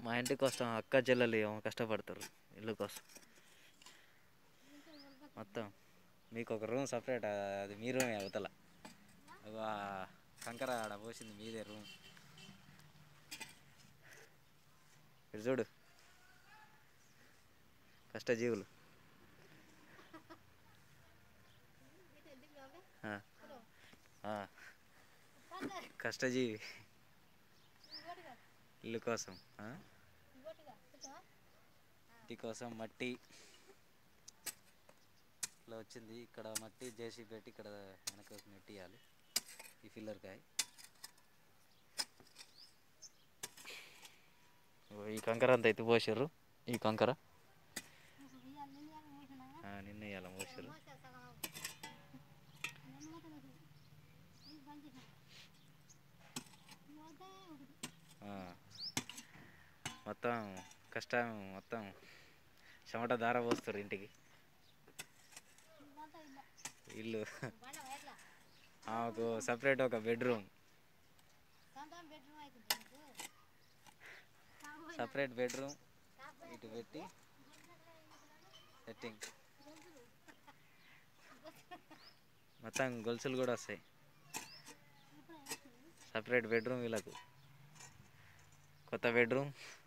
మా ఇంటి కోసం అక్క చెల్లెలు ఏమో కష్టపడతారు ఇల్లు కోసం మొత్తం మీకు ఒక రూమ్ సపరేట్ అది మీ రూమే అవతల అగో ఆ కంకర ఆడ పోసింది మీదే రూమ్ ఇటు చూడు కష్టజీవులు ఆ. ఆ. కష్టజీవి ఇల్లు కోసం ఆ? ఇంటి కోసం మట్టి ఇట్లా వచ్చింది ఇక్కడ మట్టి జేసీ పెట్టి ఇక్కడ వెనక నెట్టియాలి ఈ ఫిల్లర్ కాయ ఇగో ఈ కంకర అంతా ఎత్తి పోసారు ఈ కంకర ఆ, నిన్న ఇవాళ మోసారు ఆ. మొత్తం కష్టం మొత్తం చెమట దార పోస్తారు ఇంటికి ఇల్లు ఆమెకు సపరేట్ ఒక బెడ్రూమ్ సపరేట్ బెడ్రూమ్ ఇటు పెట్టి సెట్టింగ్ మొత్తం గొలుసులు కూడా వస్తాయి సపరేట్ బెడ్రూమ్ వీళ్ళకు కొత్త బెడ్రూమ్